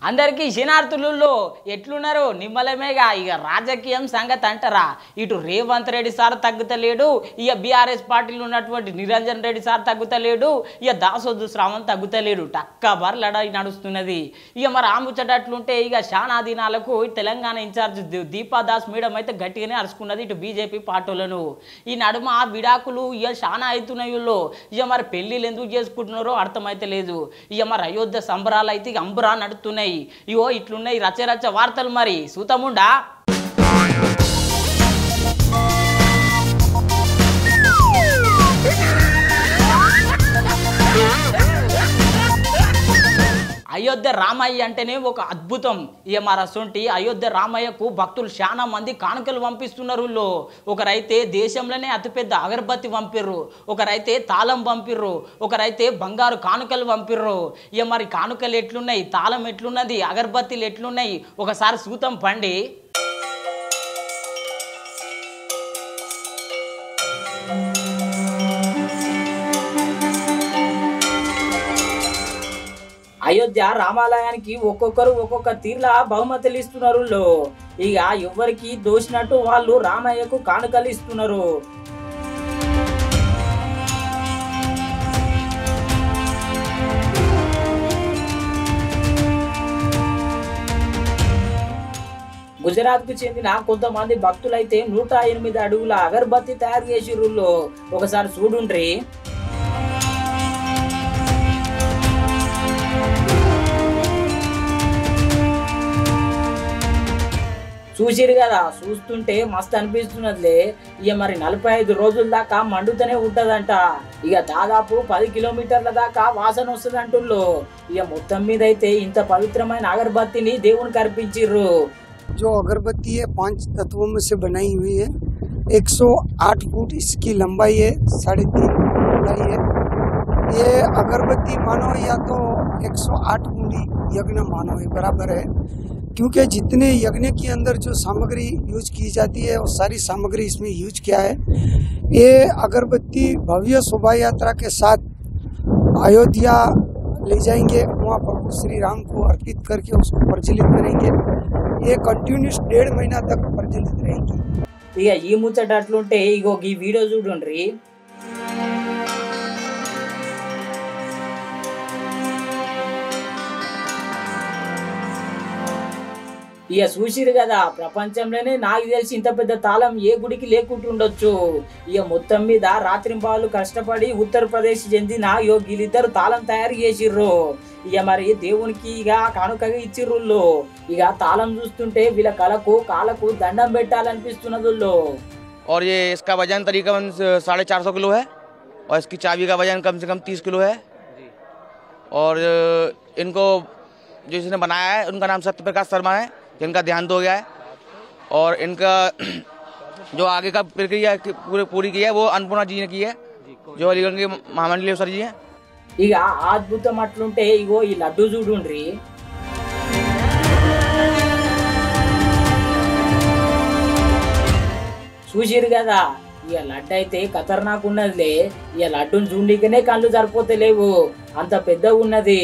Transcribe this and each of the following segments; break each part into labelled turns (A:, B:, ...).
A: అందరికీ శనార్థులలో ఎట్లున్నారు నిమ్మలమేగా ఇక రాజకీయం సంగతి అంటారా ఇటు రేవంత్ రెడ్డి సార్ తగ్గుతలేడు ఇక బీఆర్ఎస్ పార్టీలో ఉన్నటువంటి నిరంజన్ రెడ్డి సార్ తగ్గుతలేడు ఇక దాసోద్దు శ్రావణ్ తగ్గుతలేడు టక్క బర్లడాయి నడుస్తున్నది ఇక మరి ఆ ముచ్చటట్లుంటే ఇక శానా దినాలకు తెలంగాణ ఇన్ఛార్జ్ దీ- దీపా దాస్ మేడం అయితే గట్టిగానే అరుచుకున్నది ఇటు బీజేపీ పార్టీలను ఈ నడుమ ఆ విడాకులు ఇక శానా అవుతున్నాయిలో ఇక మరి పెళ్ళిళ్ళు ఎందుకు చేసుకుంటున్నారో అర్థమైతే లేదు ఇక మరి అయోధ్య సంబరాలు అయితే ఇక అంబురా నడుస్తున్నాయి ఇగో ఇట్లున్నాయి రచ్చ రచ్చ వార్తలు మరి సూతముండా అయోధ్య రామయ్య అంటేనే ఒక అద్భుతం ఇక మరి అసొంటి అయోధ్య రామయ్యకు భక్తులు చాలా మంది కానుకలు పంపిస్తున్నారు వీళ్ళు. ఒకరైతే దేశంలోనే అతిపెద్ద అగరబత్తి పంపిర్రు ఒకరైతే తాళం పంపిర్రు ఒకరైతే బంగారు కానుకలు పంపిర్రు ఇక మరి కానుకలు ఎట్లున్నాయి తాళం ఎట్లున్నది అగరబత్తీలు ఎట్లున్నాయి ఒకసారి సూతం పండి అయోధ్య రామాలయానికి ఒక్కొక్కరు ఒక్కొక్క తీర్ల బహుమతులు ఇస్తున్నారు వీళ్ళు. ఇక ఎవరికి దోసినట్టు వాళ్ళు రామయ్యకు కానుకలు ఇస్తున్నారు గుజరాత్ కు చెందిన కొంతమంది భక్తులైతే నూట ఎనిమిది అడుగుల అగరబత్తి తయారు చేసిర్రు ఒకసారి చూడుండ్రి చూసిరు కదా చూస్తుంటే మస్తు అనిపిస్తున్నదిలే ఇక మరి నలభై ఐదు రోజుల దాకా మండుతూనే ఉంటదంట ఇక దాదాపు పది కిలోమీటర్ల దాకా వాసన వస్తుంది అంటుళ్ళు ఇక మొత్తం మీద అయితే ఇంత పవిత్రమైన అగరబత్తిని దేవునికి అర్పించిర్రు
B: जो अगरबत्ती है पांच तत्वों में से बनाई हुई है 108 फुट इसकी लंबाई है साढ़े तीन चौड़ाई है ये अगरबत्ती मानो या तो 108 कुंडी यज्ञ मानो है बराबर है क्योंकि जितने यज्ञ के अंदर जो सामग्री यूज की जाती है वो सारी सामग्री इसमें यूज किया है ये अगरबत्ती भव्य शोभा यात्रा के साथ अयोध्या ले जाएंगे वहाँ प्रभु श्री राम को अर्पित करके उसको प्रज्वलित करेंगे ये कंटिन्यूस डेढ़ महीना तक प्रज्वलित रहेगी
A: ఇక ఈ ముచ్చట అట్లుంటే ఇగో ఈ వీడియో చూడండి ఇక చూసిరు కదా ప్రపంచంలోనే నాకు తెలిసి ఇంత పెద్ద తాళం ఏ గుడికి లేకుంటుండొచ్చు ఇక మొత్తం మీద రాత్రింబాలు కష్టపడి ఉత్తరప్రదేశ్ చెందిన ఇగో వీళ్ళిద్దరు తాళం తయారు చేసిర్రు ఇక మరి దేవునికి ఇక కానుకగా ఇచ్చిర్రు ఇక తాళం చూస్తుంటే వీళ్ళ కళకు కాలకు దండం పెట్టాలనిపిస్తున్నదుల్లో
C: और ये इसका वजन तकरीबन साढ़े चार सौ किलो है और इसकी चाबी का वजन कम से कम तीस किलो है और अ, इनको जो इसने बनाया है उनका नाम सत्य प्रकाश शर्मा है जिनका देहांत हो गया है और इनका जो आगे का प्रक्रिया की- पूरी पूरी की है वो अन्नपूर्णा जी ने की है जो अलीगढ़ के महामंडलेश्वर जी हैं
A: ఇక ఆ అద్భుతం అట్లుంటే ఇగో ఈ లడ్డు చూడుండ్రి చూసిరు కదా ఇక లడ్డు అయితే ఖతర్నాక్ ఉన్నదిలే ఇక లడ్డును చూడనికనే కళ్ళు సరిపోతలేవు అంత పెద్దగా ఉన్నది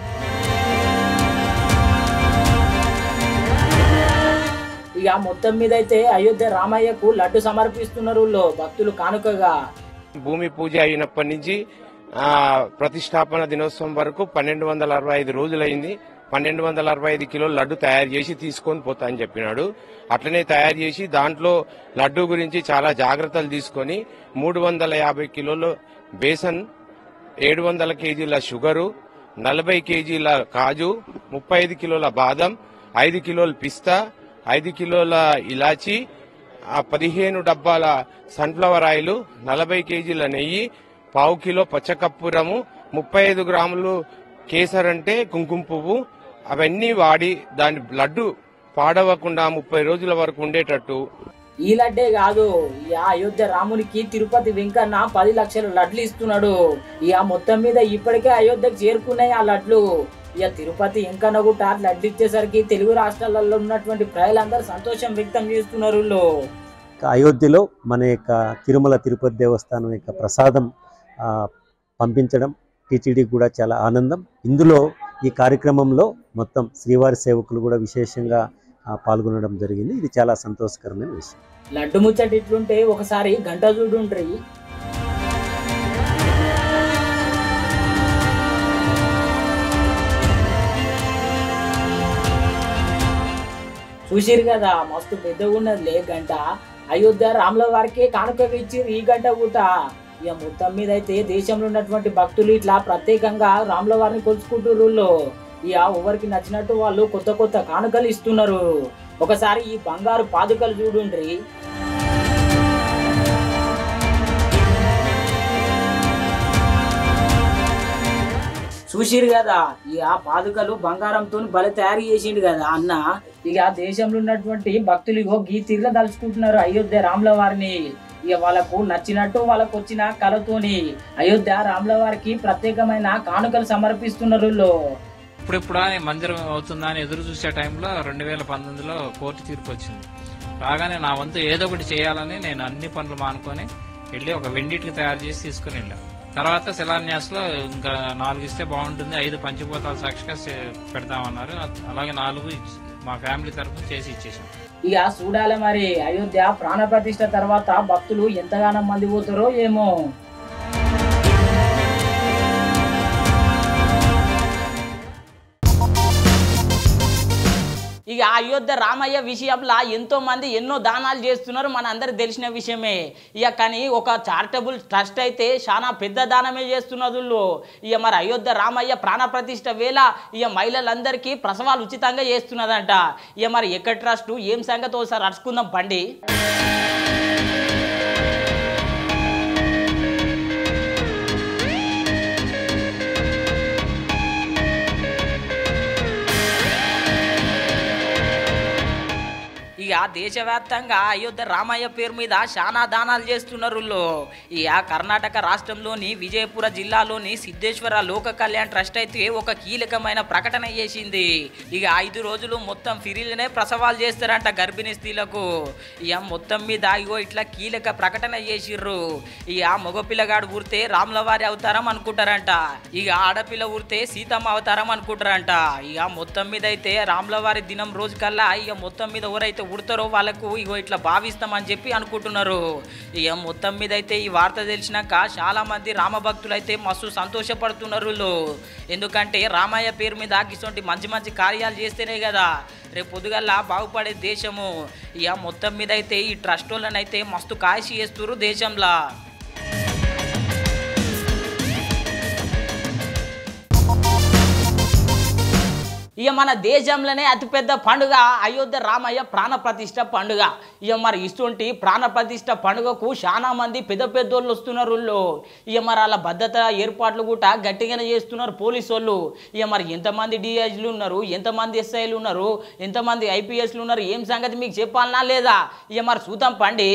A: ఇక మొత్తం మీద అయితే అయోధ్య రామయ్యకు లడ్డు సమర్పిస్తున్నారు వీళ్ళు భక్తులు కానుకగా
D: భూమి పూజ అయినప్పటి నుంచి ఆ ప్రతిష్టాపన దినోత్సవం వరకు పన్నెండు వందల అరవై ఐదు రోజులైంది పన్నెండు వందల అరవై ఐదు కిలోలు లడ్డు తయారు చేసి తీసుకొని పోతా అని చెప్పినాడు అట్లనే తయారు చేసి దాంట్లో లడ్డు గురించి చాలా జాగ్రత్తలు తీసుకొని మూడు వందల యాభై కిలోలు బేసన్ ఏడు వందల కేజీల షుగరు నలభై కేజీల కాజు ముప్పై ఐదు కిలోల బాదం ఐదు కిలోల పిస్తా ఐదు కిలోల ఇలాచి ఆ పదిహేను డబ్బాల సన్ఫ్లవర్ ఆయిల్ నలభై కేజీల నెయ్యి పావు కిలో పచ్చకర్పూరము ముప్పై ఐదు గ్రాములు కేసర్ అంటే కుంకుమ పువ్వు అవన్నీ వాడి దాని లడ్డు పాడవకుండా ముప్పై రోజుల వరకు ఉండేటట్టు
A: ఈ లడ్డే కాదు ఇక అయోధ్య రామునికి తిరుపతి వెంకన్న పది లక్షల లడ్లు ఇస్తున్నాడు ఇక మొత్తం మీద ఇప్పటికే అయోధ్యకు చేరుకున్నాయి ఆ లడ్లు ఇక తిరుపతి వెంకన్న కూడా లడ్లు ఇచ్చేసరికి తెలుగు రాష్ట్రాలలో ఉన్నటువంటి ప్రజలందరూ సంతోషం వ్యక్తం చేస్తున్నారు వీళ్ళు.
E: యొక్క అయోధ్యలో మన యొక్క తిరుమల తిరుపతి దేవస్థానం యొక్క ప్రసాదం ఆ, పంపించడం టీటీడీకి కూడా చాలా ఆనందం ఇందులో ఈ కార్యక్రమంలో మొత్తం శ్రీవారి సేవకులు కూడా విశేషంగా ఆ, పాల్గొనడం జరిగింది ఇది చాలా సంతోషకరమైన విషయం
A: లడ్డు ముచ్చట ఇట్లుంటే ఒకసారి గంట చూడుండ్రి చూసిరు కదా మస్తు పెద్దగా ఉన్నదిలే గంట అయోధ్య రాముల వారికి కానుకగా ఇచ్చిర్రు ఈ గంట కూట ఇక మొత్తం మీద అయితే దేశంలో ఉన్నటువంటి భక్తులు ఇట్లా ప్రత్యేకంగా రాముల వారిని కొలుచుకుంటున్నారు ఇక ఎవరికి నచ్చినట్టు వాళ్ళు కొత్త కొత్త కానుకలు ఇస్తున్నారు ఒకసారి ఈ బంగారు పాదుకలు చూడుండ్రి చూసిరు కదా ఇక పాదుకలు బంగారంతో బలి తయారు చేసిండు కదా అన్న ఇక దేశంలో ఉన్నటువంటి భక్తులు ఇగో గీ తీరుగా తలుచుకుంటున్నారు అయోధ్య రాముల వారిని ఇక వాళ్ళకు నచ్చినట్టు వాళ్ళకు వచ్చిన కళతోని అయోధ్య రాముల వారికి ప్రత్యేకమైన కానుకలు సమర్పిస్తున్నారు వీళ్ళు.
F: ఇప్పుడెప్పుడు అని మందిరం అవుతుందా అని ఎదురు చూసే టైంలో రెండు వేల పంతొమ్మిదిలో కోర్టు తీర్పు వచ్చింది రాగానే నా వంతు ఏదో ఒకటి చేయాలని నేను అన్ని పనులు మానుకొని వెళ్ళి ఒక వెండిటికి తయారు చేసి తీసుకుని వెళ్ళాను తర్వాత శిలాన్యాస్ లో ఇంకా నాలుగు ఇస్తే బాగుంటుంది ఐదు పంచిపోతాల సాక్షిగా చే- పెడతామన్నారు అలాగే నాలుగు ఇచ్చి- మా ఫ్యామిలీ తరఫున చేసి ఇచ్చేసాం
A: ఇక చూడాలి మరి అయోధ్య ప్రాణ ప్రతిష్ఠ తర్వాత భక్తులు ఎంతగానో మంది పోతారో ఏమో ఇక అయోధ్య రామయ్య విషయంలో ఎంతో మంది ఎన్నో దానాలు చేస్తున్నారు మన అందరికి తెలిసిన విషయమే ఇక కానీ ఒక చారిటబుల్ ట్రస్ట్ అయితే చాలా పెద్ద దానమే చేస్తున్నది వీళ్ళు. ఇక మరి అయోధ్య రామయ్య ప్రాణ ప్రతిష్ఠ వేళ ఇక మహిళలందరికీ ప్రసవాలు ఉచితంగా చేస్తున్నదంట ఇక మరి ఎక్కడ ట్రస్ట్ ఏం సంగతి ఒకసారి అడుచుకుందాం పండి ఇక దేశవ్యాప్తంగా అయోధ్య రామయ్య పేరు మీద శానా దానాలు చేస్తున్నారు వీళ్ళు. ఇక కర్ణాటక రాష్ట్రంలోని విజయపుర జిల్లాలోని సిద్ధేశ్వర లోక కళ్యాణ్ ట్రస్ట్ అయితే ఒక కీలకమైన ప్రకటన చేసింది ఇక ఐదు రోజులు మొత్తం ఫిరిలనే ప్రసవాలు చేస్తారంట గర్భిణీ స్త్రీలకు ఇక మొత్తం మీద ఇగో ఇట్లా కీలక ప్రకటన చేసిర్రు ఇక మగపిల్లగాడు ఊరితే రాముల వారి అవతారం అనుకుంటారంట ఇక ఆడపిల్ల ఊరితే సీతమ్మ అవతారం అనుకుంటారంట ఇక మొత్తం మీద అయితే రాముల వారి దినం రోజు కల్లా ఇక మొత్తం మీద ఎవరైతే ఉడతారో వాళ్ళకు ఇగో ఇట్లా భావిస్తామని చెప్పి అనుకుంటున్నారు ఇక మొత్తం మీద అయితే ఈ వార్త తెలిసినాక చాలా మంది రామ భక్తులు అయితే మస్తు సంతోషపడుతున్నారు వీళ్ళు ఎందుకంటే రామయ్య పేరు మీద ఇటువంటి మంచి మంచి కార్యాలు చేస్తేనే కదా రేపు పొద్దుగల్లా బాగుపడే దేశము ఇక మొత్తం మీద అయితే ఈ ట్రస్ట్ వాళ్ళనైతే మస్తు కాశీ చేస్తున్నారు దేశంలో ఇక మన దేశంలోనే అతిపెద్ద పండుగ అయోధ్య రామయ్య ప్రాణ ప్రతిష్ఠ పండుగ ఇక మరి ఇటువంటి ప్రాణ ప్రతిష్ఠ పండుగకు చాలా మంది పెద్ద పెద్దోళ్ళు వస్తున్నారు వీళ్ళు. ఇక మరి వాళ్ళ భద్రత ఏర్పాట్లు కూడా గట్టిగానే చేస్తున్నారు పోలీసు వాళ్ళు ఇక మరి ఎంతమంది డిఐజీలు ఉన్నారు ఎంతమంది ఎస్ఐలు ఉన్నారు ఎంతమంది ఐపీఎస్లు ఉన్నారు ఏం సంగతి మీకు చెప్పాలనా లేదా ఇక మరి చూద్దాం పండి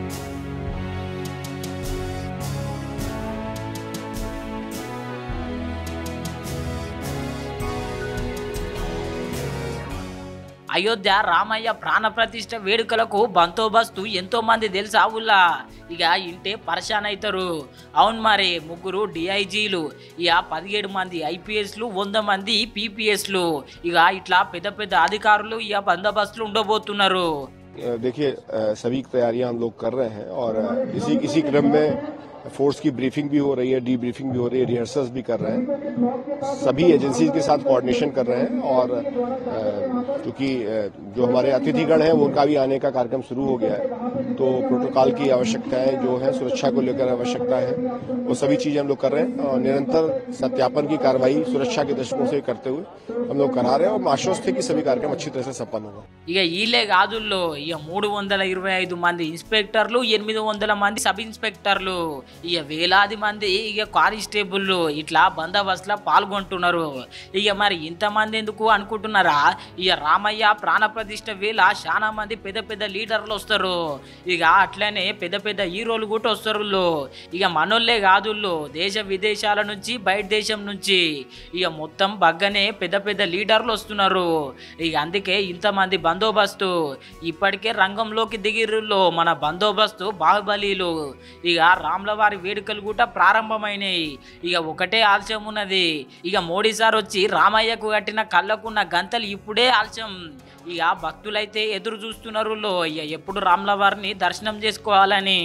A: అయోధ్య రామయ్య ప్రాణ ప్రతిష్ఠ వేడుకలకు బందోబస్తు ఎంతో మంది తెలుసా ఊళ్ళా ఇక ఇంటే పరేషాన్ అవుతారు అవును మరి ముగ్గురు డిఐజీలు ఇక పదిహేడు మంది ఐపీఎస్లు వంద మంది పీపీఎస్లు ఇక ఇట్లా పెద్ద పెద్ద అధికారులు ఇక బందోబస్తులు ఉండబోతున్నారు
G: देखिए अ, सभी तैयारियां हम लोग कर रहे हैं और अ, इसी इसी क्रम में फोर्स की ब्रीफिंग भी हो रही है डी ब्रीफिंग भी हो रही है रिहर्सल्स भी कर रहे हैं सभी एजेंसीज के साथ कोऑर्डिनेशन कर रहे हैं और अ, क्योंकि अ, जो हमारे अतिथिगण हैं उनका भी आने का कार्यक्रम शुरू हो गया है तो प्रोटोकॉल की आवश्यकताएं जो है सुरक्षा को लेकर आवश्यकता है वो सभी चीजें हम लोग कर रहे हैं और निरंतर सत्यापन की कार्रवाई सुरक्षा के दृष्टिकोण से करते हुए हम लोग करा रहे हैं और हम आश्वस्त है कि सभी कार्यक्रम अच्छी तरह से संपन्न होगा
A: ఇక వీళ్ళే కాదుల్లో ఇక మూడు వందల ఇరవై ఐదు మంది ఇన్స్పెక్టర్లు ఎనిమిది వందల మంది సబ్ ఇన్స్పెక్టర్లు ఇక వేలాది మంది ఇక కానిస్టేబుల్లు ఇట్లా బందోబస్తులో పాల్గొంటున్నారు ఇక మరి ఇంతమంది ఎందుకు అనుకుంటున్నారా ఇక రామయ్య ప్రాణ ప్రతిష్ఠ వేళ చాలా మంది పెద్ద పెద్ద లీడర్లు వస్తారు ఇక అట్లనే పెద్ద పెద్ద హీరోలు కూడా వస్తారు వీళ్ళు. ఇక మనోళ్ళే కాదు వీళ్ళు. దేశ విదేశాల నుంచి బయట దేశం నుంచి ఇక మొత్తం బగ్గనే పెద్ద పెద్ద లీడర్లు వస్తున్నారు ఇక అందుకే ఇంతమంది బందోబస్తు ఇప్పటికే రంగంలోకి దిగిర్రులో మన బందోబస్తు బాహుబలిలు ఇక రాముల వారి వేడుకలు కూడా ప్రారంభమైనాయి ఇక ఒకటే ఆలస్యం ఉన్నది ఇక మోడీ సార్ వచ్చి రామయ్యకు కట్టిన కళ్ళకున్న గంతలు ఇప్పుడే ఆలస్యం ఇక భక్తులైతే ఎదురు చూస్తున్నారు లో ఇక ఎప్పుడు రామ్ల వారిని దర్శనం చేసుకోవాలని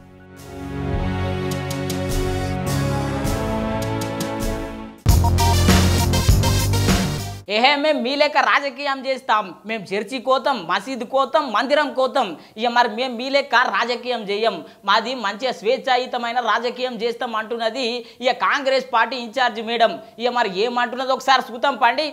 A: ఏహే మేము మీ లెక్క రాజకీయం చేస్తాం మేము చర్చి కోతాం మసీదు కోతాం మందిరం కోతాం ఇక మరి మేము మీ లెక్క రాజకీయం చేయం మాది మంచిగా స్వేచ్ఛాయుతమైన రాజకీయం చేస్తాం అంటున్నది ఇక కాంగ్రెస్ పార్టీ ఇన్ఛార్జ్ మేడం ఇక మరి ఏమంటున్నది ఒకసారి చూద్దాం పండి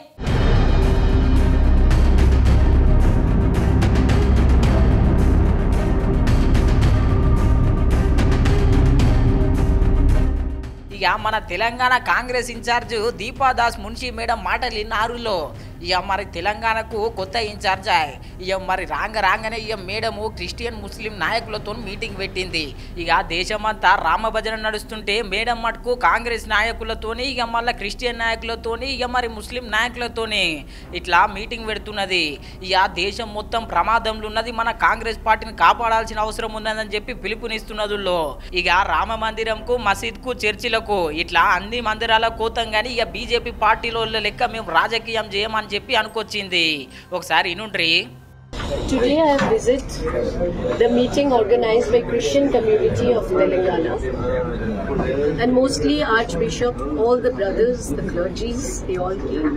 A: ఇక మన తెలంగాణ కాంగ్రెస్ ఇన్ఛార్జ్ దీపాదాస్ మున్షి మేడం మాటలు విన్నారులో ఇక మరి తెలంగాణకు కొత్త ఇన్ఛార్జ్ ఆయ్. ఇక మరి రాంగ రాగానే ఇక మేడము క్రిస్టియన్ ముస్లిం నాయకులతో మీటింగ్ పెట్టింది ఇక దేశమంతా రామభజన నడుస్తుంటే మేడం మటుకు కాంగ్రెస్ నాయకులతోని ఇక మళ్ళీ క్రిస్టియన్ నాయకులతోని ఇక మరి ముస్లిం నాయకులతోని ఇట్లా మీటింగ్ పెడుతున్నది ఇక దేశం మొత్తం ప్రమాదంలో ఉన్నది మన కాంగ్రెస్ పార్టీని కాపాడాల్సిన అవసరం ఉన్నదని చెప్పి పిలుపునిస్తున్నదుల్లో ఇక రామ మందిరంకు మసీద్కు చర్చిలకు ఇట్లా అన్ని మందిరాల కోతం కానీ ఇక బీజేపీ పార్టీలో లెక్క మేము రాజకీయం చేయమని చెప్పి అనుకొచ్చింది ఒకసారి ఇనుండ్రి
H: Today I visit the meeting organized by Christian community of Telangana and mostly Archbishop, all the brothers, the clergies, they all came.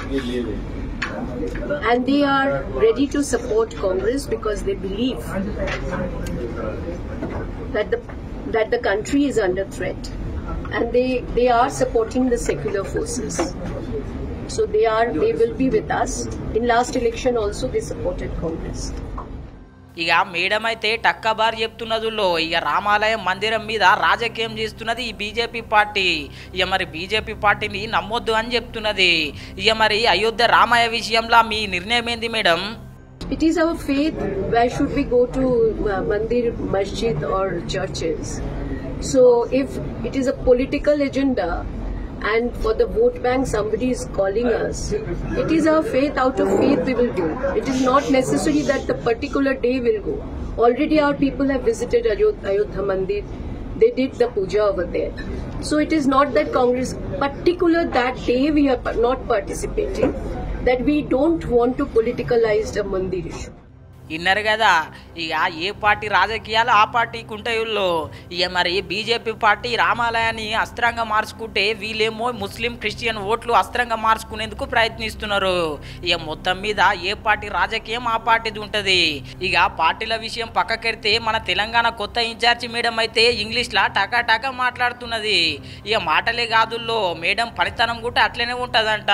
H: And they are ready to support Congress because they believe that the that the country is under threat and they, they are supporting the secular forces. So they are they will be with us. In last election also they supported Congress.
A: ఇక madam అయితే టక్కబార్ చెప్తున్నదులో ఇక రామాలయం మందిరం మీద రాజకీయం చేస్తున్నది ఈ బీజేపీ పార్టీ ఇక మరి బీజేపీ పార్టీని నమ్మొద్దు అని చెప్తున్నది ఇక మరి అయోధ్య రామాయ విషయంలో మీ నిర్ణయం ఏంది madam
H: It is our faith. Why should we go to uh, mandir, masjid, or churches? So, if it is a political agenda and for the vote bank somebody is calling us, it is our faith. Out of faith, we will do. It is not necessary that the particular day will go. Already, our people have visited Ayod- Ayodhya Mandir. They did the puja over there. So, it is not that Congress, particular that day, we are pa- not participating. That we don't want to politicalize the Mandir issue.
A: విన్నారు కదా ఇక ఏ party రాజకీయాలు ఆ పార్టీకి ఉంటాయిల్లో ఇక మరి BJP party రామాలయాన్ని అస్త్రంగా మార్చుకుంటే వీళ్ళేమో ముస్లిం క్రిస్టియన్ ఓట్లు అస్త్రంగా మార్చుకునేందుకు ప్రయత్నిస్తున్నారు ఇక మొత్తం మీద ఏ పార్టీ రాజకీయం ఆ పార్టీది ఉంటుంది ఇక పార్టీల విషయం పక్కకెడితే మన తెలంగాణ కొత్త ఇన్ఛార్జి మేడం అయితే ఇంగ్లీష్లా టకా టకా మాట్లాడుతున్నది ఇక మాటలే కాదుల్లో మేడం పనితనం కూడా అట్లనే ఉంటుందంట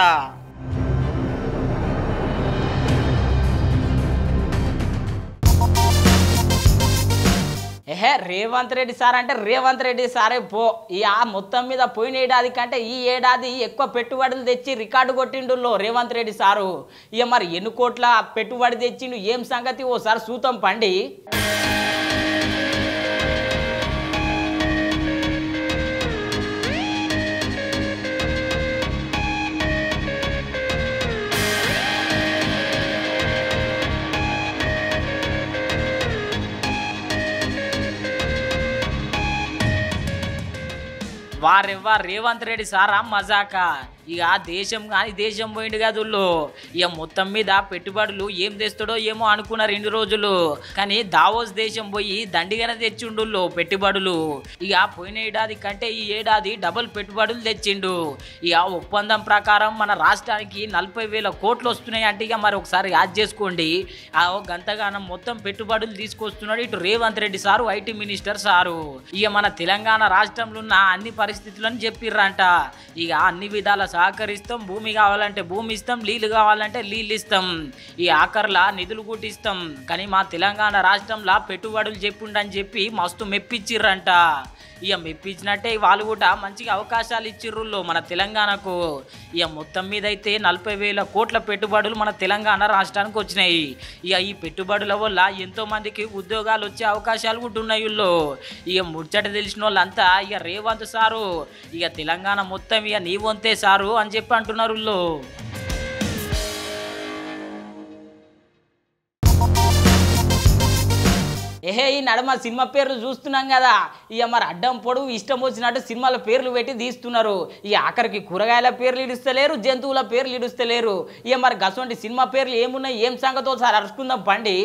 A: ఏహే రేవంత్ రెడ్డి సార్ అంటే రేవంత్ రెడ్డి సారే పో ఈ ఆ మొత్తం మీద పోయిన ఏడాది కంటే ఈ ఏడాది ఎక్కువ పెట్టుబడులు తెచ్చి రికార్డు కొట్టిండులో రేవంత్ రెడ్డి సారు ఇక మరి ఎన్ని కోట్ల పెట్టుబడి తెచ్చిండు ఏం సంగతి ఓసారి సూతం పండి వారెవ్వ రేవంత్ రెడ్డి సారా మజాకా ఇక దేశం కానీ దేశం పోయిండు కదుల్లో ఇక మొత్తం మీద పెట్టుబడులు ఏం తెస్తాడో ఏమో అనుకున్న రెండు రోజులు కానీ దావోస్ దేశం పోయి దండిగానే తెచ్చిండు పెట్టుబడులు ఇక పోయిన ఏడాది కంటే ఈ ఏడాది డబుల్ పెట్టుబడులు తెచ్చిండు ఇక ఒప్పందం ప్రకారం మన రాష్ట్రానికి నలభై వేల కోట్లు వస్తున్నాయి అంటే ఇక మరి ఒకసారి యాడ్ చేసుకోండి ఆ గంతగానం మొత్తం పెట్టుబడులు తీసుకొస్తున్నాడు ఇటు Revanth Reddy sir IT minister sir ఇక మన తెలంగాణ రాష్ట్రంలో ఉన్న అన్ని పరిస్థితులను చెప్పిర్రంట ఇక అన్ని విధాల సహకరిస్తాం భూమి కావాలంటే భూమి ఇస్తాం నీళ్ళు కావాలంటే నీళ్ళు ఇస్తాం ఈ ఆఖర్లా నిధులు కూటిస్తాం కానీ మా తెలంగాణ రాష్ట్రంలో పెట్టుబడులు చెప్పుండని చెప్పి మస్తు మెప్పించిర్రంట ఇక మెప్పించినట్టే వాళ్ళు కూడా మంచిగా అవకాశాలు ఇచ్చిర్రుల్లో మన తెలంగాణకు ఇక మొత్తం మీద అయితే నలభై వేల కోట్ల పెట్టుబడులు మన తెలంగాణ రాష్ట్రానికి వచ్చినాయి ఇక ఈ పెట్టుబడుల వల్ల ఎంతో మందికి ఉద్యోగాలు వచ్చే అవకాశాలు కూడా ఉన్నాయి వీళ్ళు ఇక ముచ్చట తెలిసిన వాళ్ళంతా ఇక రేవంత్ సారు ఇక తెలంగాణ మొత్తం ఇక నీ వంతే సారు అని చెప్పి అంటున్నారు వీళ్ళు ఏహే ఈ నడమ సినిమా పేర్లు చూస్తున్నాం కదా ఇక మరి అడ్డం పొడుగు ఇష్టం వచ్చినట్టు సినిమాల పేర్లు పెట్టి తీస్తున్నారు ఈ ఆఖరికి కూరగాయల పేర్లు ఇడుస్తలేరు జంతువుల పేర్లు ఇడుస్తలేరు ఇక మరి గసంటి సినిమా పేర్లు ఏమున్నాయి ఏం సంగతో సార్ అరుచుకుందాం పండి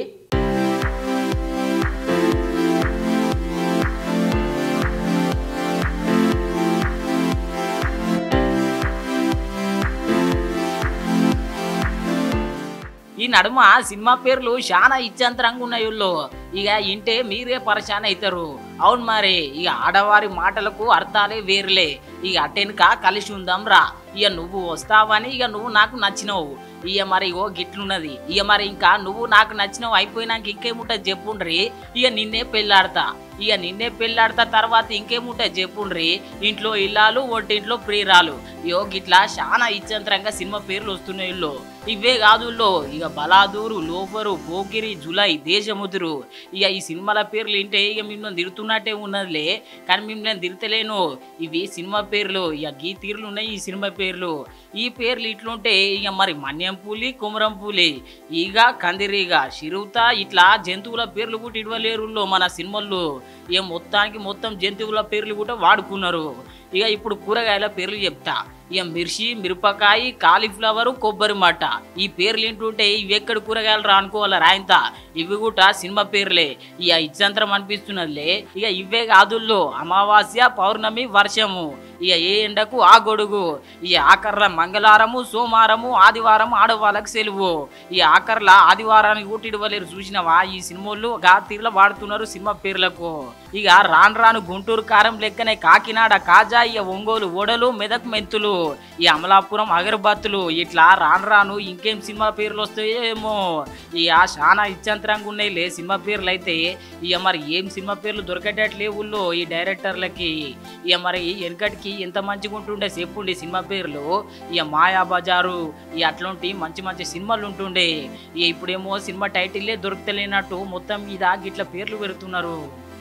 A: ఈ నడుమ సినిమా పేర్లు చాలా ఇచ్చంతరంగా ఉన్నాయి వీళ్ళు ఇక ఇంటే మీరే పరిశాన్ అవుతారు అవును మరి ఇక ఆడవారి మాటలకు అర్థాలే వేరులే ఇక అటెనక కలిసి ఉందాం రా ఇక నువ్వు వస్తావని ఇక నువ్వు నాకు నచ్చినవు ఇక మరి ఓ గిట్లున్నది ఇక మరి ఇంకా నువ్వు నాకు నచ్చినవు అయిపోయినాక ఇంకేముంటుంది చెప్పుండ్రి ఇక నిన్నే పెళ్ళాడతా ఇక నిన్నే పెళ్ళాడతా తర్వాత ఇంకేముంటుంది చెప్పుండ్రి ఇంట్లో ఇల్లాలు ఒంటింట్లో ప్రియురాలు ఇగో గిట్లా చాలా ఇచ్చంతరంగా సినిమా పేర్లు వస్తున్నాయి వీళ్ళు ఇవే కాదు వీళ్ళు ఇక బలాదూరు లోఫరు పోకిరి జులై దేశముదురు ఇక ఈ సినిమాల పేర్లు ఏంటే ఇక మిమ్మల్ని తిడుతున్నట్టే ఉన్నదిలే కానీ మిమ్మల్ని తిడతలేను ఇవి సినిమా పేర్లు ఇక గీ తీర్లు ఉన్నాయి ఈ సినిమా పేర్లు ఈ పేర్లు ఇట్లుంటే ఇక మరి మన్యం పూలి కుమరం పూలి ఈగ కందిరీగ చిరుత ఇట్లా జంతువుల పేర్లు కూడా ఇవ్వలేరు మన సినిమాల్లో ఇక మొత్తానికి మొత్తం జంతువుల పేర్లు కూడా వాడుకున్నారు ఇక ఇప్పుడు కూరగాయల పేర్లు చెప్తా ఇక మిర్చి మిరపకాయ కాలీఫ్లవర్ కొబ్బరి మట్ట ఈ పేర్లు ఏంటుంటే ఇవి ఎక్కడ కూరగాయలు రా అనుకోవాలి రాయంత ఇవి కూడా సినిమా పేర్లే ఇక ఇచ్చంతరం అనిపిస్తున్నదిలే ఇక ఇవే కాదుల్లో అమావాస్య పౌర్ణమి వర్షము ఇక ఏ ఎండకు ఆ గొడుగు ఈ ఆఖర్ల మంగళవారము సోమవారము ఆదివారం ఆడవాళ్ళకి సెలవు ఈ ఆఖర్ల ఆదివారానికి కూడా ఇవ్వలేరు చూసినవా ఈ సినిమాలు గా తీరులో వాడుతున్నారు సినిమా పేర్లకు ఇక రాను రాను గుంటూరు కారం లెక్కనే కాకినాడ కాజా ఇక ఒంగోలు ఓడలు మెదక్ మెంతులు ఈ అమలాపురం అగరబత్తులు ఇట్లా రాను రాను ఇంకేం సినిమా పేర్లు వస్తాయో ఏమో ఇక చాలా ఇచ్చంతరంగా ఉన్నాయిలే సినిమా పేర్లు అయితే ఇక మరి ఏం సినిమా పేర్లు దొరికేటట్లే ఊళ్ళో ఈ డైరెక్టర్లకి ఇక మరి వెనకటికి ఎంత మంచిగా ఉంటుండే చెప్పుండే సినిమా పేర్లు ఇక మాయా బజారు ఇక అట్లాంటి మంచి మంచి సినిమాలు ఉంటుండే ఇక ఇప్పుడేమో సినిమా టైటిల్లే దొరుకుతలేనట్టు మొత్తం మీద గిట్ల పేర్లు పెడుతున్నారు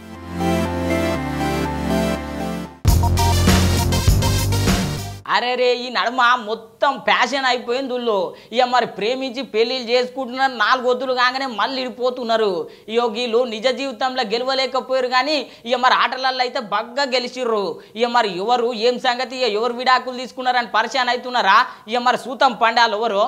A: అరే రే ఈ నడుమ మొత్తం ప్యాషన్ అయిపోయింది ఊళ్ళో ఇక మరి ప్రేమించి పెళ్ళిళ్ళు చేసుకుంటున్నారు నాలుగు వద్దులు కాగానే మళ్ళీ ఇడిపోతున్నారు ఇక వీళ్ళు నిజ జీవితంలో గెలవలేకపోయారు కానీ ఇక మరి ఆటలలో అయితే బగ్గా గెలిచిర్రు ఇక మరి ఎవరు ఏం సంగతి ఇక ఎవరు విడాకులు తీసుకున్నారని పరిచయం అవుతున్నారా ఇక మరి సూతం పండాలు ఎవరు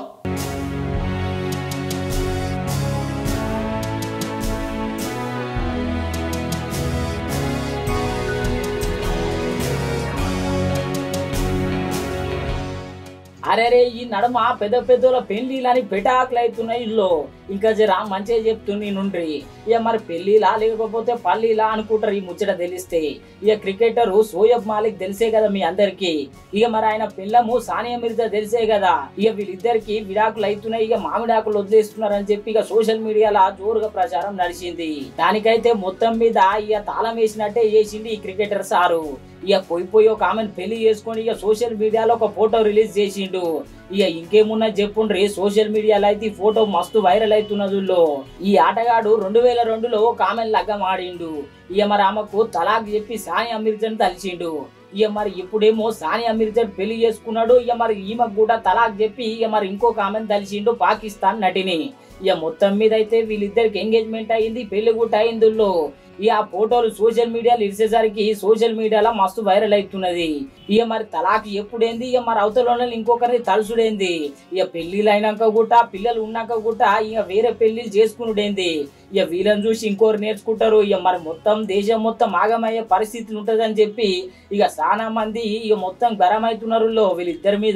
A: అరే రే ఈ నడమ పెద్ద పెద్దల పెళ్లిలని పెటాకులు అవుతున్నాయి ఇల్లు ఇంకా జర మంచిగా చెప్తుంది నుండ్రి ఇక మరి పెళ్లిలా లేకపోతే పల్లీలా అనుకుంటారు ఈ ముచ్చట తెలిస్తే ఇక క్రికెటర్ సోయబ్ మాలిక్ తెలిసే కదా మీ అందరికి ఇక మరి ఆయన పిల్లము సానియా మిర్జా తెలిసే కదా ఇక వీళ్ళిద్దరికి విడాకులు అవుతున్నాయి ఇక మామిడాకులు వదిలేస్తున్నారని చెప్పి ఇక సోషల్ మీడియాలో జోరుగా ప్రచారం నడిచింది దానికైతే మొత్తం మీద ఇక తాళం వేసినట్టే చేసింది ఈ క్రికెటర్ సారు ఇక పోయి పోయి ఒక ఆమెను పెళ్లి చేసుకొని ఇక సోషల్ మీడియాలో ఒక ఫోటో రిలీజ్ చేసిండు ఇక ఇంకేమున్నా చెప్పుండ్రి సోషల్ మీడియాలో అయితే ఈ ఫోటో మస్తు వైరల్ అవుతున్నది ఊళ్ళో. ఈ ఆటగాడు రెండు వేల రెండులో ఒక ఆమెను లగ్గం ఆడిండు ఇక మరి ఆమెకు తలాక్ చెప్పి సాని అమీర్జన్ తలిచిండు ఇక మరి ఇప్పుడేమో సాని అమీర్జన్ పెళ్లి చేసుకున్నాడు ఇక మరి ఈమెకు కూడా తలాక్ చెప్పి ఇక మరి ఇంకొక ఆమెను తలిచిండు పాకిస్తాన్ నటిని ఇక మొత్తం మీద అయితే వీళ్ళిద్దరికి ఎంగేజ్మెంట్ అయింది పెళ్లి కూడా అయింది ఊళ్ళో. ఇక ఆ ఫోటోలు సోషల్ మీడియాలో ఇరిసేసరికి సోషల్ మీడియాలో మస్తు వైరల్ అవుతున్నది ఇక మరి తలాక్ ఎప్పుడేంది ఇక మరి అవతల ఇంకొకరిని తలుసుడేంది ఇక పెళ్లిళ్ళు అయినాక కూడా పిల్లలు ఉన్నాక కూడా ఇక వేరే పెళ్లిళ్ళు చేసుకునుడేంది ఇక వీళ్ళని చూసి ఇంకోరు నేర్చుకుంటారు ఇక మరి మొత్తం దేశం మొత్తం ఆగమయ్యే పరిస్థితులు ఉంటదని చెప్పి ఇక చాలా మంది ఇక మొత్తం గరం అవుతున్నారు లో వీళ్ళిద్దరి మీద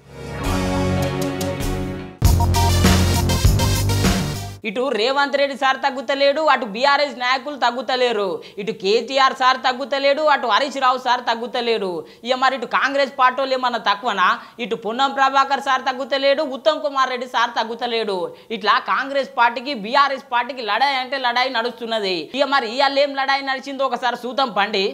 A: ఇటు రేవంత్ రెడ్డి సార్ తగ్గుతలేడు అటు బీఆర్ఎస్ నాయకులు తగ్గుతలేరు ఇటు కేటీఆర్ సార్ తగ్గుతలేడు అటు హరీష్ రావు సార్ తగ్గుతలేడు ఇక మరి ఇటు కాంగ్రెస్ పార్టీ వాళ్ళు ఏమన్నా తక్కువనా ఇటు పొన్నం ప్రభాకర్ సార్ తగ్గుతలేడు ఉత్తమ్ కుమార్ రెడ్డి సార్ తగ్గుతలేడు ఇట్లా కాంగ్రెస్ పార్టీకి బీఆర్ఎస్ పార్టీకి లడాయి అంటే లడాయి నడుస్తున్నది ఇక మరి ఇవాళ ఏం లడాయి నడిచిందో ఒకసారి చూద్దాం పండి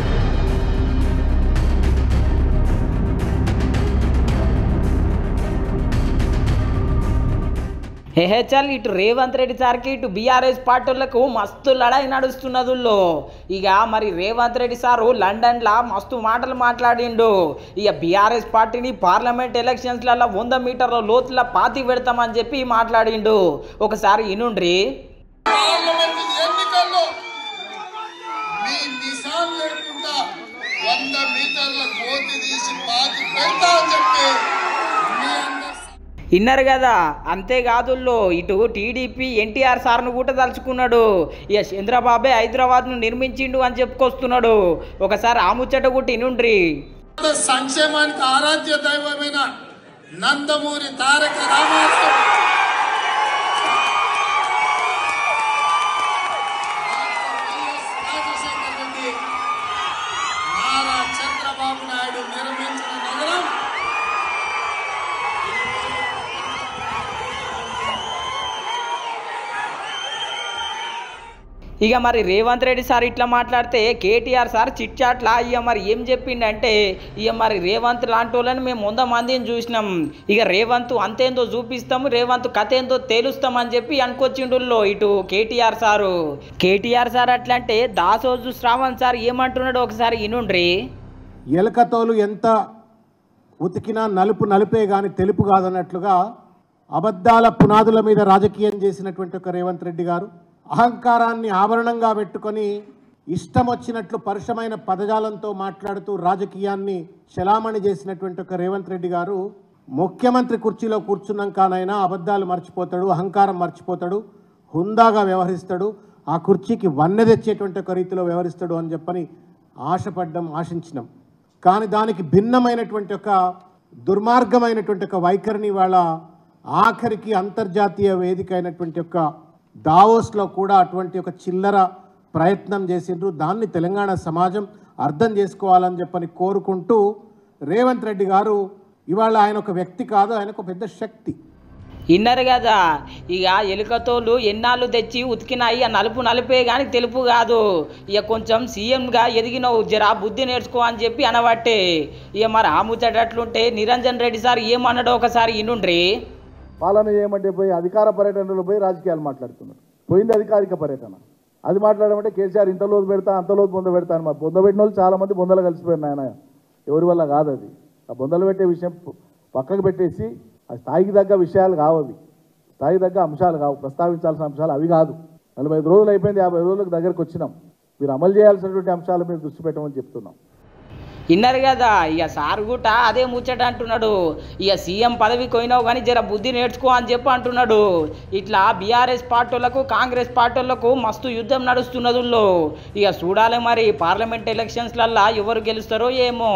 A: హెహెచ్ఎల్ ఇటు రేవంత్ రెడ్డి సార్కి ఇటు బీఆర్ఎస్ పార్టీలకు మస్తు లడాయి నడుస్తున్నదుల్లో ఇక మరి రేవంత్ రెడ్డి సారు లండన్లో మస్తు మాటలు మాట్లాడిండు ఇక బీఆర్ఎస్ పార్టీని పార్లమెంట్ ఎలక్షన్స్లలో వంద మీటర్ల లోతుల పాతి పెడతామని చెప్పి మాట్లాడిండు ఒకసారి ఇనుండ్రి
I: పార్లమెంట్ ఎన్నిక ఎన్నికల్లో మీ నిశాన్ లేకుండా వంద మీటర్ల కోతి తీసి పాతి పెడతా అని చెప్పి మీ అందరి
A: విన్నారు కదా అంతేకాదుల్లో ఇటు టీడీపీ ఎన్టీఆర్ సార్ను కూడా తలుచుకున్నాడు ఇక చంద్రబాబే హైదరాబాద్ను నిర్మించిండు అని చెప్పుకొస్తున్నాడు ఒకసారి ఆ ముచ్చట కూడా ఇనుండ్రి
I: సంక్షేమానికి ఆరాధ్య దైవమైన నందమూరి తారక రామారావు వైఎస్ రాజశేఖర రెడ్డి నారా చంద్రబాబు నాయుడు నిర్మించిన నగరం
A: ఇక మరి రేవంత్ రెడ్డి సార్ ఇట్లా మాట్లాడితే కేటీఆర్ సార్ చిట్ చాట్లా ఇక మరి ఏం చెప్పిండంటే ఇక మరి రేవంత్ లాంటి వాళ్ళని మేము వంద మందిని చూసినాం ఇక రేవంత్ అంతేందో చూపిస్తాము రేవంత్ కథ ఏందో తేలుస్తామని చెప్పి అనుకొచ్చిండుల్లో ఇటు కేటీఆర్ సారు కేటీఆర్ సార్ అట్లా అంటే దాసోజు శ్రావణ్ సార్ ఏమంటున్నాడో ఒకసారి ఇనుండ్రి
J: ఎలకతోలు ఎంత ఉతికినా నలుపు నలుపే గాని తెలుపు కాదన్నట్లుగా అబద్ధాల పునాదుల మీద రాజకీయం చేసినటువంటి ఒక రేవంత్ రెడ్డి గారు అహంకారాన్ని ఆభరణంగా పెట్టుకొని ఇష్టం వచ్చినట్లు పరుషమైన పదజాలంతో మాట్లాడుతూ రాజకీయాన్ని చలామణి చేసినటువంటి ఒక రేవంత్ రెడ్డి గారు ముఖ్యమంత్రి కుర్చీలో కూర్చున్నాకనైనా అబద్ధాలు మర్చిపోతాడు అహంకారం మర్చిపోతాడు హుందాగా వ్యవహరిస్తాడు ఆ కుర్చీకి వన్నె తెచ్చేటువంటి ఒక రీతిలో వ్యవహరిస్తాడు అని చెప్పని ఆశపడ్డం ఆశించినాం కానీ దానికి భిన్నమైనటువంటి ఒక దుర్మార్గమైనటువంటి ఒక వైఖరిని వాళ్ళ ఆఖరికి అంతర్జాతీయ వేదిక అయినటువంటి ఒక దావోస్లో కూడా అటువంటి ఒక చిల్లర ప్రయత్నం చేసిండ్రు దాన్ని తెలంగాణ సమాజం అర్థం చేసుకోవాలని చెప్పని కోరుకుంటూ రేవంత్ రెడ్డి గారు ఇవాళ ఆయన ఒక వ్యక్తి కాదు ఆయన ఒక పెద్ద శక్తి
A: విన్నారు కదా ఇక ఎలుకతోళ్ళు ఎన్నాళ్ళు తెచ్చి ఉతికినాయి ఆ నలుపు నలిపే కానీ తెలుపు కాదు ఇక కొంచెం సీఎంగా ఎదిగినవు జరా బుద్ధి నేర్చుకో అని చెప్పి అనబట్టే ఇక మరి ఆ ముచ్చటట్లుంటే నిరంజన్ రెడ్డి సార్ ఏమన్నాడో ఒకసారి ఇనుండ్రి
K: పాలన చేయమంటే పోయి అధికార పర్యటనలో పోయి రాజకీయాలు మాట్లాడుతున్నారు పోయింది అధికారిక పర్యటన అది మాట్లాడమంటే కేసీఆర్ ఇంత లోతు పెడతా అంత లోతు బొంద పెడతా అని మా బొంద పెట్టిన వాళ్ళు చాలా మంది బొందలు కలిసిపోయారు ఆయన ఎవరి వల్ల కాదు అది ఆ బొందలు పెట్టే విషయం పక్కకు పెట్టేసి ఆ స్థాయికి తగ్గ విషయాలు కావు అవి స్థాయికి తగ్గ అంశాలు కావు ప్రస్తావించాల్సిన అంశాలు అవి కాదు నలభై ఐదు రోజులు అయిపోయింది యాభై రోజులకు దగ్గరకు వచ్చినాం మీరు అమలు చేయాల్సినటువంటి అంశాల మీద దృష్టి పెట్టమని చెప్తున్నాం
A: విన్నారు కదా ఇక సార్ గుట అదే ముచ్చట అంటున్నాడు ఇక సీఎం పదవి పోయినావు కానీ జర బుద్ధి నేర్చుకో అని చెప్పి అంటున్నాడు ఇట్లా బీఆర్ఎస్ పార్టీలకు కాంగ్రెస్ పార్టీలకు మస్తు యుద్ధం నడుస్తున్నదుల్లో ఇక చూడాలి మరి పార్లమెంట్ ఎలక్షన్స్లల్లా ఎవరు గెలుస్తారో ఏమో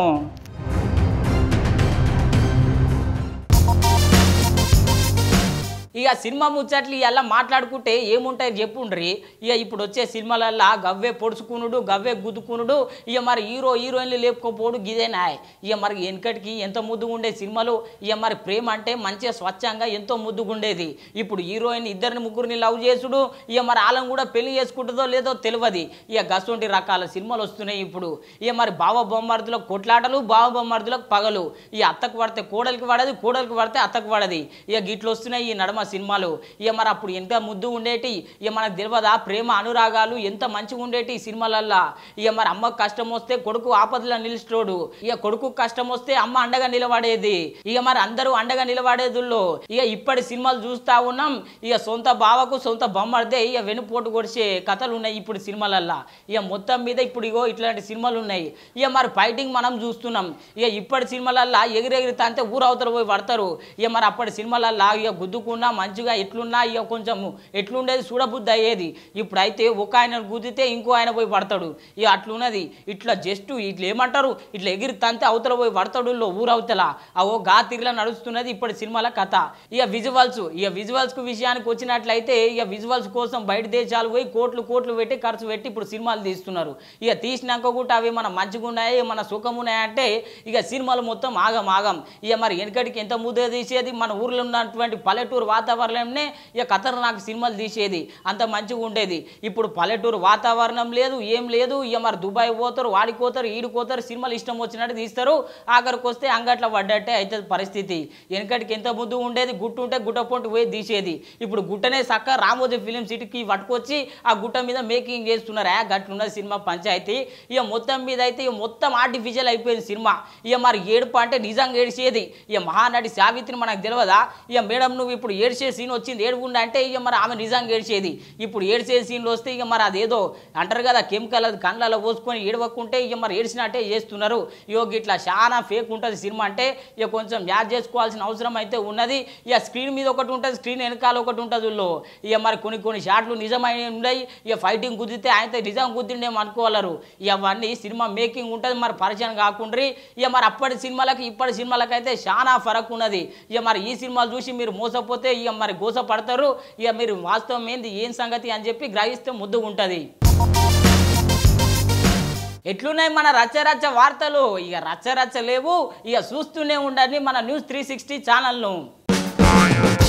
A: ఇక సినిమా ముచ్చట్లు ఇలా మాట్లాడుకుంటే ఏముంటాయి చెప్పుండ్రి ఇక ఇప్పుడు వచ్చే సినిమాలల్లా గవ్వే పొడుచుకునుడు గవ్వే గుద్దుకునుడు ఇక మరి హీరో హీరోయిన్లు లేపుకోపోడు గిదేనా ఇక మరి వెనకటికి ఎంత ముద్దుగా ఉండే సినిమాలు ఇక మరి ప్రేమ అంటే మంచిగా స్వచ్ఛంగా ఎంతో ముద్దుగా ఉండేది ఇప్పుడు హీరోయిన్ ఇద్దరిని ముగ్గురిని లవ్ చేసుడు ఇక మరి వాళ్ళని కూడా పెళ్లి చేసుకుంటుందో లేదో తెలియదు ఇక గసొంటి రకాల సినిమాలు వస్తున్నాయి ఇప్పుడు ఇక మరి బావ బొమ్మర్దులకు కొట్లాటలు బావ బొమ్మర్దులకు పగలు ఈ అత్తకు పడితే కోడలికి పడది కోడలికి పడితే అత్తకు పడది ఇక గిట్లు వస్తున్నాయి ఈ నడమ సినిమాలు ఇక మరి అప్పుడు ఎంత ముద్దు ఉండేటి ఇక మనకు తెలియదా ప్రేమ అనురాగాలు ఎంత మంచిగా ఉండేటి ఈ సినిమాలల్లా ఇక మరి అమ్మకు కష్టం వస్తే కొడుకు ఆపదలో నిలుస్తాడు ఇక కొడుకు కష్టం వస్తే అమ్మ అండగా నిలబడేది ఇక మరి అందరూ అండగా నిలబడేదుల్లో ఇక ఇప్పటి సినిమాలు చూస్తా ఉన్నాం ఇక సొంత బావకు సొంత బొమ్మడితే ఇక వెనుపోటు కొడిచే కథలు ఉన్నాయి ఇప్పుడు సినిమాలల్లా ఇక మొత్తం మీద ఇప్పుడు ఇగో ఇట్లాంటి సినిమాలు ఉన్నాయి ఇక మరి ఫైటింగ్ మనం చూస్తున్నాం ఇక ఇప్పటి సినిమాలల్లా ఎగిరెగిరి తంతే ఊరవతల పోయి పడతారు ఇక మరి అప్పటి సినిమాలల్లా ఇక గుద్దుకున్నా మంచిగా ఎట్లున్నా ఇక కొంచెం ఎట్లుండేది చూడబుద్ధి అయ్యేది ఇప్పుడైతే ఒక ఆయన గుద్దితే ఇంకో ఆయన పోయి పడతాడు ఇక అట్లున్నది ఇట్లా జస్ట్ ఇట్లా ఏమంటారు ఇట్లా ఎగిరి తంతే అవతల పోయి పడతాడు లో ఊరవతల అవో గా తిరిగిలా నడుస్తున్నది ఇప్పటి సినిమాల కథ ఇక విజువల్స్ ఇక విజువల్స్ విషయానికి వచ్చినట్లయితే ఇక విజువల్స్ కోసం బయట దేశాలు పోయి కోట్లు కోట్లు పెట్టి ఖర్చు పెట్టి ఇప్పుడు సినిమాలు తీస్తున్నారు ఇక తీసినాక కూడా అవి మన మంచిగా ఉన్నాయా మన సుఖం ఉన్నాయంటే ఇక సినిమాలు మొత్తం ఆగం ఆగం ఇక మరి వెనకటికి ఎంత ముద్ద తీసేది మన ఊర్లో ఉన్నటువంటి పల్లెటూరు వాతావరణంనే ఇక ఖతర్నాక్ సినిమాలు తీసేది అంత మంచిగా ఉండేది ఇప్పుడు పల్లెటూరు వాతావరణం లేదు ఏం లేదు ఇక మరి దుబాయ్ పోతారు వాడికి పోతారు ఈడికి పోతారు సినిమాలు ఇష్టం వచ్చినట్టు తీస్తారు ఆఖరికి వస్తే అంగట్లో పడ్డట్టే అవుతుంది పరిస్థితి వెనకటికి ఎంత ముద్దు ఉండేది గుట్టు ఉంటే గుట్ట పొంటి పోయి తీసేది ఇప్పుడు గుట్టనే సక్క రామోజీ ఫిలిం సిటీకి పట్టుకొచ్చి ఆ గుట్ట మీద మేకింగ్ చేస్తున్నారు ఆ గట్లున్న సినిమా పంచాయతీ ఇక మొత్తం మీద అయితే ఇక మొత్తం ఆర్టిఫిషియల్ అయిపోయింది సినిమా ఇక మరి ఏడుపు అంటే నిజంగా ఏడిసేది ఇక మహానటి సావిత్రి మనకు తెలియదా ఇక మేడం నువ్వు ఇప్పుడు ఏడ్చే సీన్ వచ్చింది ఏడుగుండా అంటే ఇక మరి ఆమె నిజంగా ఏడ్చేది ఇప్పుడు ఏడ్చే సీన్లు వస్తే ఇక మరి అదేదో అంటారు కదా కెమికల్ అది కళ్ళలో పోసుకొని ఏడవకుంటే ఇక మరి ఏడ్చినట్టే చేస్తున్నారు ఇగో ఇట్లా చాలా ఫేక్ ఉంటుంది సినిమా అంటే ఇక కొంచెం యాడ్ చేసుకోవాల్సిన అవసరం అయితే ఉన్నది ఇక స్క్రీన్ మీద ఒకటి ఉంటుంది స్క్రీన్ వెనకాల ఒకటి ఉంటుంది వీళ్ళు ఇక మరి కొన్ని కొన్ని షాట్లు నిజమైన ఉన్నాయి ఇక ఫైటింగ్ కుదిరితే ఆయనతో నిజం కుదిరిండేమో అనుకోవాలరు ఇక అవన్నీ సినిమా మేకింగ్ ఉంటుంది మరి పరిచయం కాకుండా ఇక మరి అప్పటి సినిమాలకు ఇప్పటి సినిమాలకు అయితే చాలా ఫరక్ ఉన్నది ఇక మరి ఈ సినిమాలు చూసి మీరు మోసపోతే ఇక మరి గోస పడతారు ఇక మీరు వాస్తవం ఏంది ఏం సంగతి అని చెప్పి గ్రహిస్తే ముద్దుగా ఉంటుంది ఎట్లున్నాయి మన రచ్చరచ్చ వార్తలు ఇక రచ్చరచ్చ లేవు ఇక చూస్తూనే ఉండండి మన న్యూస్ త్రీ సిక్స్టీ ఛానల్ను